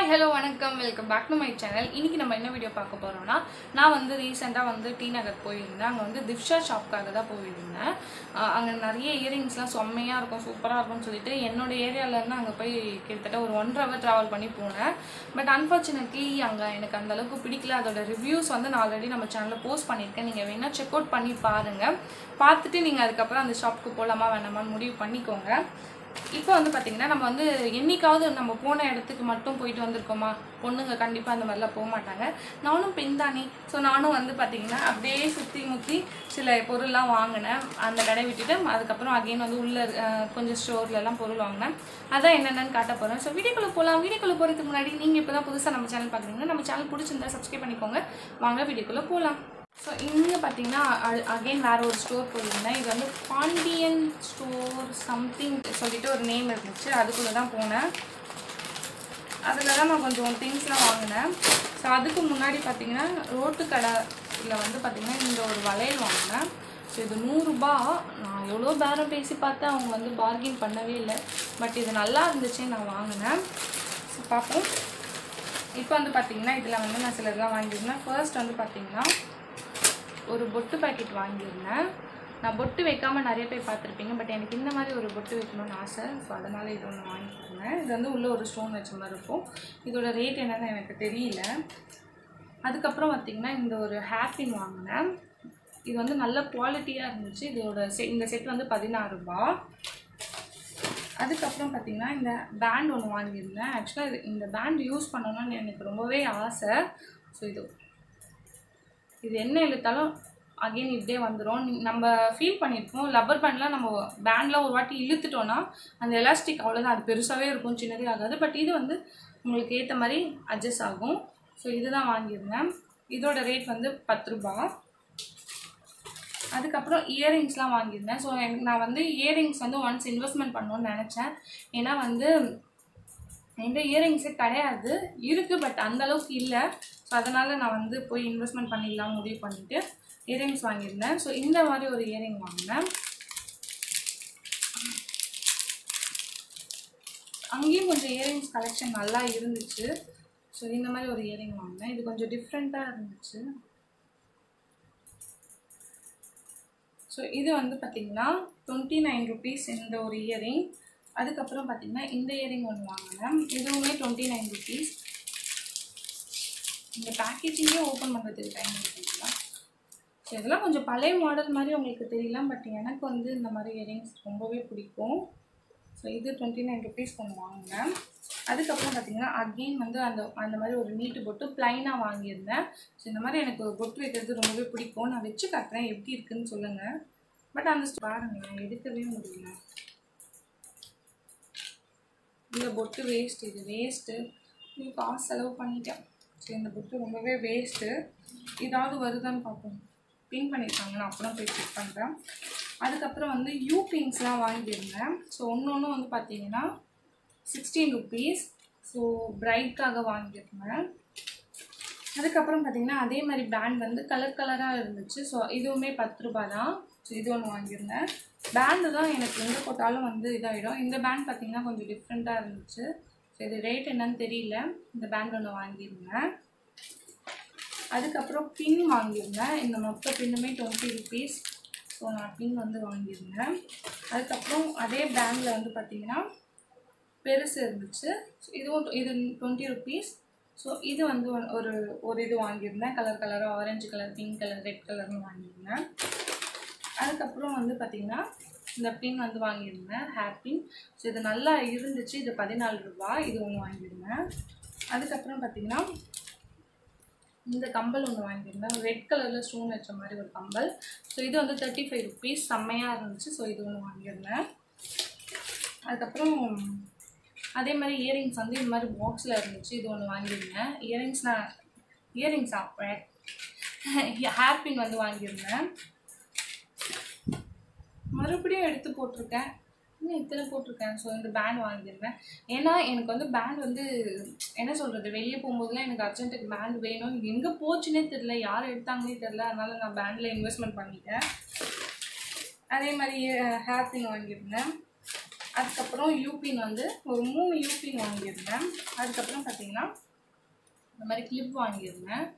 hi hello வணக்கம் welcome back to my channel இன்னைக்கு நம்ம என்ன வீடியோ பார்க்க போறோம்னா நான் வந்து ரீசெண்டாக வந்து டி நகர் போயிருந்தேன் அங்கே வந்து திவ்ஷா ஷாப்க்காக தான் போயிருந்தேன் அஹ் அங்கே நிறைய இயரிங்ஸ்லாம் செம்மையாக இருக்கும் சூப்பராக இருக்கும்னு சொல்லிட்டு என்னோட ஏரியாவிலேருந்து அங்கே போய் கிட்டத்தட்ட ஒரு ஒன்றரை ஹவர் ட்ராவல் பண்ணி போனேன் பட் அன்ஃபார்ச்சுனேட்லி அங்கே எனக்கு அந்த அளவுக்கு பிடிக்கல அதோட ரிவ்யூஸ் வந்து நான் ஆல்ரெடி நம்ம சேனலில் போஸ்ட் பண்ணியிருக்கேன் நீங்கள் வேணால் செக் அவுட் பண்ணி பாருங்கள் பார்த்துட்டு நீங்கள் அதுக்கப்புறம் அந்த ஷாப்புக்கு போகலாமா வேணாமான்னு முடிவு பண்ணிக்கோங்க இப்போ வந்து பார்த்தீங்கன்னா நம்ம வந்து என்னைக்காவது நம்ம போன இடத்துக்கு மட்டும் போயிட்டு வந்திருக்கோமா பொண்ணுங்க கண்டிப்பாக அந்த மாதிரிலாம் போக மாட்டாங்க நானும் பெண் தானே ஸோ நானும் வந்து பார்த்தீங்கன்னா அப்படியே சுற்றி முற்றி சில பொருள்லாம் வாங்கினேன் அந்த கடை விட்டுட்டு அதுக்கப்புறம் அகைன் வந்து உள்ள அஹ், கொஞ்சம் ஸ்டோர்லலாம் பொருள் வாங்கினேன் அதான் என்னென்னு காட்ட போகிறேன் ஸோ வீடியோக்குள்ளே போகலாம் வீடியோக்குள்ளே போகிறதுக்கு முன்னாடி நீங்கள் இப்போ தான் புதுசாக நம்ம சேனல் பார்க்குறீங்கன்னா நம்ம சேனல் பிடிச்சிருந்தா சப்ஸ்கிரைப் பண்ணிக்கோங்க வாங்க வீடியோக்குள்ளே போகலாம் ஸோ இங்கே பார்த்தீங்கன்னா அகைன் வேற ஒரு ஸ்டோர் போயிருந்தேன் இது வந்து பாண்டியன் ஸ்டோர் சம்திங் சொல்லிட்டு ஒரு நேம் இருந்துச்சு அதுக்குள்ளே தான் போனேன் அதில் தான் நான் கொஞ்சம் திங்ஸ்லாம் வாங்கினேன் ஸோ அதுக்கு முன்னாடி பார்த்தீங்கன்னா ரோட்டு கடையில் வந்து பார்த்தீங்கன்னா இந்த ஒரு வளையல் வாங்கினேன் ஸோ இது நூறுரூபா நான் எவ்வளோ பேரம் பேசி பார்த்தேன் அவங்க வந்து பார்கின் பண்ணவே இல்லை பட் இது நல்லா இருந்துச்சு நான் வாங்கினேன் ஸோ பார்ப்போம் இப்போ வந்து பார்த்தீங்கன்னா இதில் வந்து நான் சிலதெல்லாம் வாங்கியிருந்தேன் ஃபர்ஸ்ட் வந்து பார்த்தீங்கன்னா ஒரு பொட்டு பாக்கெட் வாங்கியிருந்தேன் நான் பொட்டு வைக்காமல் நிறைய பேர் பார்த்துருப்பீங்க பட் எனக்கு இந்த மாதிரி ஒரு பொட்டு வைக்கணும்னு ஆசை ஸோ அதனால் இது ஒன்று வாங்கியிருந்தேன் இது வந்து உள்ளே ஒரு ஸ்டோன் வச்ச மாதிரி இருக்கும் இதோட ரேட் என்னன்னு எனக்கு தெரியல அதுக்கப்புறம் பார்த்திங்கன்னா இந்த ஒரு ஹேப்பின் வாங்கினேன் இது வந்து நல்ல குவாலிட்டியாக இருந்துச்சு இதோட செ இந்த செட் வந்து பதினாறு ரூபா அதுக்கப்புறம் பார்த்தீங்கன்னா இந்த பேண்ட் ஒன்று வாங்கியிருந்தேன் ஆக்சுவலாக இது இந்த பேண்ட் யூஸ் பண்ணணும்னு எனக்கு ரொம்பவே ஆசை ஸோ இது இது என்ன இழுத்தாலும் அகைன் இப்படியே வந்துடும் நம்ம ஃபீல் பண்ணியிருப்போம் லப்பர் பேண்ட்லாம் நம்ம பேண்டில் ஒரு வாட்டி இழுத்துட்டோன்னா அந்த எலாஸ்டிக் அவ்வளோதான் அது பெருசாகவே இருக்கும் சின்னதே ஆகாது பட் இது வந்து உங்களுக்கு ஏற்ற மாதிரி அட்ஜஸ்ட் ஆகும் ஸோ இதுதான் வாங்கியிருந்தேன் இதோட ரேட் வந்து பத்து ரூபா அதுக்கப்புறம் இயரிங்ஸ்லாம் வாங்கியிருந்தேன் ஸோ எனக்கு நான் வந்து இயரிங்ஸ் வந்து ஒன்ஸ் இன்வெஸ்ட்மெண்ட் பண்ணணும்னு நினச்சேன் ஏன்னா வந்து என்கிட்ட இயரிங்ஸே கிடையாது இருக்குது பட் அந்த அளவுக்கு இல்லை ஸோ அதனால் நான் வந்து போய் இன்வெஸ்ட்மெண்ட் பண்ணிடலாம் முடிவு பண்ணிவிட்டு இயரிங்ஸ் வாங்கியிருந்தேன் ஸோ இந்த மாதிரி ஒரு இயரிங் வாங்கினேன் அங்கேயும் கொஞ்சம் இயரிங்ஸ் கலெக்ஷன் நல்லா இருந்துச்சு ஸோ இந்த மாதிரி ஒரு இயரிங் வாங்கினேன் இது கொஞ்சம் டிஃப்ரெண்ட்டாக இருந்துச்சு ஸோ இது வந்து பார்த்திங்கன்னா டுவெண்ட்டி நைன் ருபீஸ் இந்த ஒரு இயரிங் அதுக்கப்புறம் பார்த்திங்கன்னா இந்த இயரிங் ஒன்று வாங்கினேன் இதுவுமே டுவெண்ட்டி நைன் ருபீஸ் இந்த பேக்கேஜிங்கே ஓப்பன் பண்ணுறதுக்கு டைம் இருக்குங்களா ஸோ இதெல்லாம் கொஞ்சம் பழைய மாடல் மாதிரி உங்களுக்கு தெரியலாம் பட் எனக்கு வந்து இந்த மாதிரி இயரிங்ஸ் ரொம்பவே பிடிக்கும் ஸோ இது டுவெண்ட்டி நைன் ருபீஸ் ஒன்று வாங்கினேன் அதுக்கப்புறம் பார்த்தீங்கன்னா அகெயின் வந்து அந்த அந்த மாதிரி ஒரு நீட்டு பொட்டு ப்ளைனாக வாங்கியிருந்தேன் ஸோ இந்த மாதிரி எனக்கு பொட்டு வைக்கிறது ரொம்பவே பிடிக்கும் நான் வச்சு காட்டுறேன் எப்படி இருக்குன்னு சொல்லுங்கள் பட் அந்த பாருங்கள் எடுக்கவே முடியல இந்த பொட்டு வேஸ்ட் இது வேஸ்ட்டு இது காசு செலவு பண்ணிட்டேன் ஸோ இந்த பொட்டு ரொம்பவே வேஸ்ட்டு ஏதாவது வருதான்னு பார்ப்போம் பின் பண்ணியிருக்காங்க நான் அப்புறம் போய் செக் பண்ணுறேன் அதுக்கப்புறம் வந்து யூ பின்ஸ்லாம் வாங்கியிருந்தேன் ஸோ ஒன்று ஒன்று வந்து பார்த்தீங்கன்னா சிக்ஸ்டீன் ருபீஸ் ஸோ பிரைட்காக வாங்கியிருந்தேன் அதுக்கப்புறம் பார்த்தீங்கன்னா அதே மாதிரி பேண்ட் வந்து கலர் கலராக இருந்துச்சு ஸோ இதுவுமே பத்து ரூபாய் தான் ஸோ இது ஒன்று வாங்கியிருந்தேன் பேண்டு தான் எனக்கு எங்கே போட்டாலும் வந்து இதாகிடும் இந்த பேண்ட் பார்த்தீங்கன்னா கொஞ்சம் டிஃப்ரெண்ட்டாக இருந்துச்சு ஸோ இது ரேட் என்னன்னு தெரியல இந்த பேண்ட் ஒன்று வாங்கியிருந்தேன் அதுக்கப்புறம் பின் வாங்கியிருந்தேன் இந்த மொத்த பின்னுமே டுவெண்ட்டி ருபீஸ் ஸோ நான் பின் வந்து வாங்கியிருந்தேன் அதுக்கப்புறம் அதே பேங்கில் வந்து பார்த்தீங்கன்னா பெருசு இருந்துச்சு ஸோ இதுவும் இது டுவெண்ட்டி ருபீஸ் ஸோ இது வந்து ஒரு- ஒரு ஒரு இது வாங்கியிருந்தேன் கலர் கலராக orange colour pink colour red கலர்னு வாங்கியிருந்தேன் அதுக்கப்புறம் வந்து பார்த்திங்கன்னா இந்த பின் வந்து வாங்கியிருந்தேன் ஹேர் பின் ஸோ இது நல்லா இருந்துச்சு இது பதினாலு ரூபாய் இது ஒன்று வாங்கியிருந்தேன் அதுக்கப்புறம் பார்த்திங்கன்னா இந்த கம்பல் ஒன்று வாங்கியிருந்தேன் ரெட் கலரில் ஸ்டோன் வச்ச மாதிரி ஒரு கம்பல் ஸோ இது வந்து தேர்ட்டி ஃபைவ் ருபீஸ் செம்மையாக இருந்துச்சு ஸோ இது ஒன்று வாங்கியிருந்தேன் அதுக்கப்புறம் அதே மாதிரி இயரிங்ஸ் வந்து இந்த மாதிரி பாக்ஸில் இருந்துச்சு இது ஒன்று வாங்கியிருந்தேன் இயரிங்ஸ் நான் இயரிங்ஸா ஹேர் பின் வந்து வாங்கியிருந்தேன் மறுபடியும் எடுத்து போட்டிருக்கேன் இன்னும் இத்தனை போட்டிருக்கேன் ஸோ இந்த பேண்ட் வாங்கியிருந்தேன் ஏன்னா எனக்கு வந்து பேண்ட் வந்து என்ன சொல்கிறது வெளியே போகும்போதுலாம் எனக்கு அர்ஜென்ட்டுக்கு பேண்ட் வேணும் எங்கே போச்சுன்னே தெரில யார் எடுத்தாங்கன்னே தெரில அதனால நான் பேண்டில் இன்வெஸ்ட்மெண்ட் பண்ணிட்டேன் அதே மாதிரி ஹேர் பின் வாங்கியிருந்தேன் அதுக்கப்புறம் யூபின் வந்து ஒரு மூணு யூபின் வாங்கியிருந்தேன் அதுக்கப்புறம் பார்த்தீங்கன்னா இந்த மாதிரி கிளிப் வாங்கியிருந்தேன்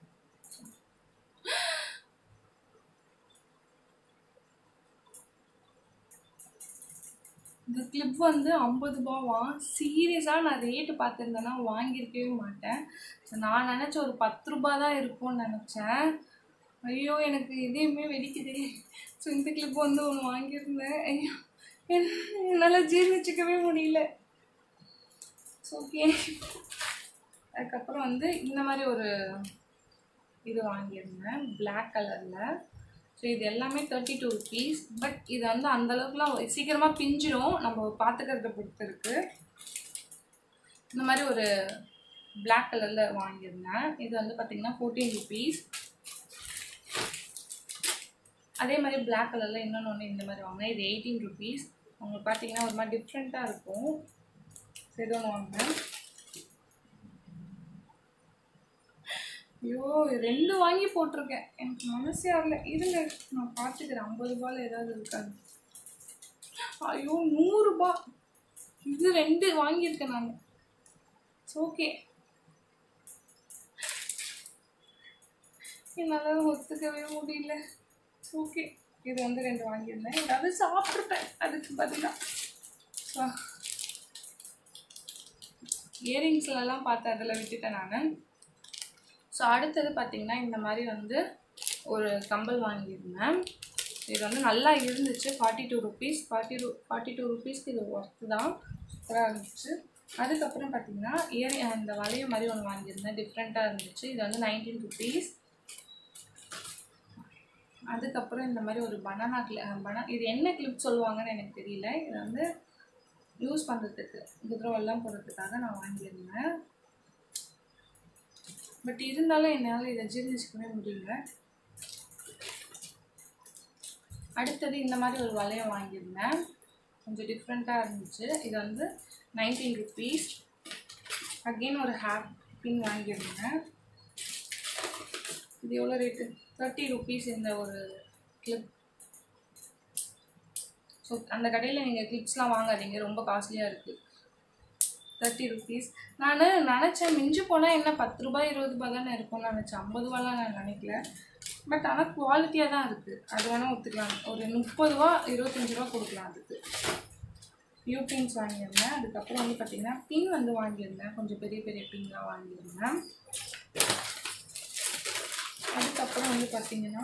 இந்த கிளிப் வந்து ஐம்பது ரூபாவா சீரியஸாக நான் ரேட்டு பார்த்துருந்தேன்னா வாங்கியிருக்கவே மாட்டேன் So, நான் நினச்ச ஒரு பத்து ரூபா தான் இருக்கும்னு நினச்சேன் ஐயோ எனக்கு எதையுமே வெடிக்குது ஸோ இந்த கிளிப் வந்து ஒன்று வாங்கியிருந்தேன் ஐயோ என்- என்னால் ஜீர்ணிச்சிக்கவே முடியல ஓகே அதுக்கப்புறம் வந்து இந்த மாதிரி ஒரு இது வாங்கியிருந்தேன் Black கலரில் ஸோ இது எல்லாமே தேர்ட்டி டூ ருபீஸ் பட் இது வந்து அந்த அளவுக்குலாம் சீக்கிரமாக பிஞ்சிரும் நம்ம பார்த்துக்கிறத பொறுத்து இருக்கு இந்த மாதிரி ஒரு Black கலரில் வாங்கியிருந்தேன் இது வந்து பார்த்திங்கன்னா ஃபோர்டீன் ருபீஸ் அதே மாதிரி Black கலரில் இன்னொன்று ஒன்று இந்த மாதிரி வாங்கினேன் இது எயிட்டீன் ருபீஸ் உங்களுக்கு பார்த்தீங்கன்னா ஒரு மாதிரி டிஃப்ரெண்ட்டாக இருக்கும் ஸோ இது ஒன்று வாங்கினேன் ஐயோ ரெண்டு வாங்கி போட்டிருக்கேன் எனக்கு மனசே வரல இருங்க நான் பார்த்துக்கிறேன் ஐம்பது ரூபாயில் ஏதாவது இருக்காது ஐயோ நூறுரூபா இது ரெண்டு வாங்கியிருக்கேன் நான் ஓகே என்னால் ஒத்துக்கவே முடியல ஓகே இது வந்து ரெண்டு வாங்கியிருந்தேன் ஏதாவது சாப்பிட்ருப்பேன் அதுக்கு பதிலாக இயரிங்ஸ்லலாம் பார்த்து அதில் விட்டுட்டேன் நான் ஸோ அடுத்தது பார்த்தீங்கன்னா இந்த மாதிரி வந்து ஒரு கம்பல் வாங்கியிருந்தேன் இது வந்து நல்லா இருந்துச்சு forty two rupees forty two forty two ருபீஸ்க்கு இது ஒர்த்து தான் சூப்பராக இருந்துச்சு அதுக்கப்புறம் பார்த்தீங்கன்னா இயர் அந்த வளைய மாதிரி ஒன்று வாங்கியிருந்தேன் டிஃப்ரெண்ட்டாக இருந்துச்சு இது வந்து நைன்டீன் ருபீஸ் அதுக்கப்புறம் இந்த மாதிரி ஒரு பனானா கிளி பனா இது என்ன கிளிப் சொல்லுவாங்கன்னு எனக்கு தெரியல இது வந்து யூஸ் பண்ணுறதுக்கு குதிரவெல்லாம் போடுறதுக்காக நான் வாங்கியிருந்தேன் பட் இருந்தாலும் என்னால் இதை ஜீர்ணிச்சிக்கவே முடியல அடுத்தது இந்த மாதிரி ஒரு வளையம் வாங்கியிருந்தேன் கொஞ்சம் டிஃப்ரெண்ட்டாக இருந்துச்சு இது வந்து நைன்டீன் ருபீஸ் அகெயின் ஒரு ஹேர் பின் வாங்கியிருந்தேன் இது எவ்வளோ ரேட்டு தேர்ட்டி ருபீஸ் இந்த ஒரு கிளிப் ஸோ அந்த கடையில் நீங்கள் கிளிப்ஸ்லாம் வாங்காதீங்க ரொம்ப காஸ்ட்லியாக இருக்குது தேர்ட்டி ருபீஸ் நான் நினச்சேன் மிஞ்சி போனால் என்ன பத்து ரூபாய் இருபது ரூபாய் தானே இருக்கும்னு நினச்சேன் ஐம்பது ரூபாலாம் நான் நினைக்கல பட் ஆனால் குவாலிட்டியாக தான் இருக்குது அது வேணால் ஒத்துக்கலாம் ஒரு முப்பது ரூபா இருபத்தஞ்சி ரூபா கொடுக்கலாம் அதுக்கு யூ பின்ஸ் வாங்கியிருந்தேன் அதுக்கப்புறம் வந்து பார்த்திங்கன்னா பின் வந்து வாங்கியிருந்தேன் கொஞ்சம் பெரிய பெரிய பின்லாம் வாங்கியிருந்தேன் அதுக்கப்புறம் வந்து பார்த்திங்கன்னா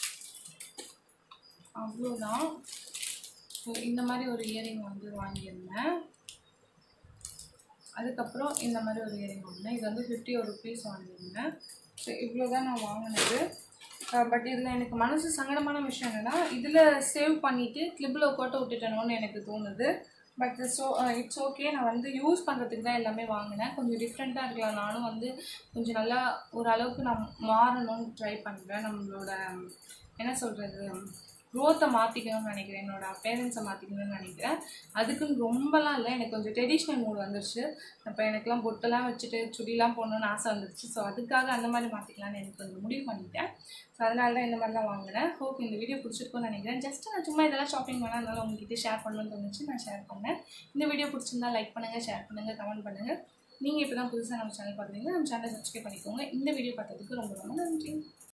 அவ்வளோதான் ஸோ இந்த மாதிரி ஒரு இயரிங் வந்து வாங்கியிருந்தேன் அதுக்கப்புறம் இந்த மாதிரி ஒரு இயரிங் வாங்கினேன் இது வந்து ஃபிஃப்டி ஒரு ருபீஸ் வாங்கியிருந்தேன் ஸோ இவ்வளோ தான் நான் வாங்கினது பட் இதில் எனக்கு மனசு சங்கடமான விஷயம் என்னென்னா இதில் சேவ் பண்ணிவிட்டு கிளிப்பில் போட்டு விட்டுட்டணும்னு எனக்கு தோணுது பட் ஸோ இட்ஸ் ஓகே நான் வந்து யூஸ் பண்ணுறதுக்கு தான் எல்லாமே வாங்கினேன் கொஞ்சம் டிஃப்ரெண்ட்டாக இருக்கலாம் நானும் வந்து கொஞ்சம் நல்லா ஓரளவுக்கு நான் மாறணும்னு ட்ரை பண்ணுறேன் நம்மளோட என்ன சொல்கிறது க்ரோத்தை மாற்றிக்கணும்னு நினைக்கிறேன் என்னோட அப்பேரன்ஸை மாற்றிக்கணும்னு நினைக்கிறேன் அதுக்குன்னு ரொம்பலாம் இல்லை எனக்கு கொஞ்சம் ட்ரெடிஷ்னல் மூட் வந்துருச்சு இப்போ எனக்குலாம் பொட்டெல்லாம் வச்சுட்டு சுடிலாம் போடணும்னு ஆசை வந்துருச்சு ஸோ அதுக்காக அந்த மாதிரி மாற்றிக்கலாம்னு எனக்கு கொஞ்சம் முடிவு பண்ணிட்டேன் ஸோ அதனால தான் இந்த மாதிரிலாம் வாங்கினேன் ஹோப் இந்த வீடியோ பிடிச்சிருக்கும்னு நினைக்கிறேன் ஜஸ்ட் நான் சும்மா இதெல்லாம் ஷாப்பிங் பண்ணால் உங்ககிட்ட ஷேர் பண்ணணும்னு தோணுச்சு நான் ஷேர் பண்ணேன் இந்த வீடியோ பிடிச்சிருந்தா லைக் பண்ணுங்கள் ஷேர் பண்ணுங்கள் கமெண்ட் பண்ணுங்கள் நீங்கள் இப்போ தான் புதுசாக நம்ம சேனல் பார்க்குறீங்கன்னா நம்ம சேனலை சப்ஸ்கிரைப் பண்ணிக்கோங்க இந்த வீடியோ பார்த்ததுக்கு ரொம்ப ரொம்ப நன்றி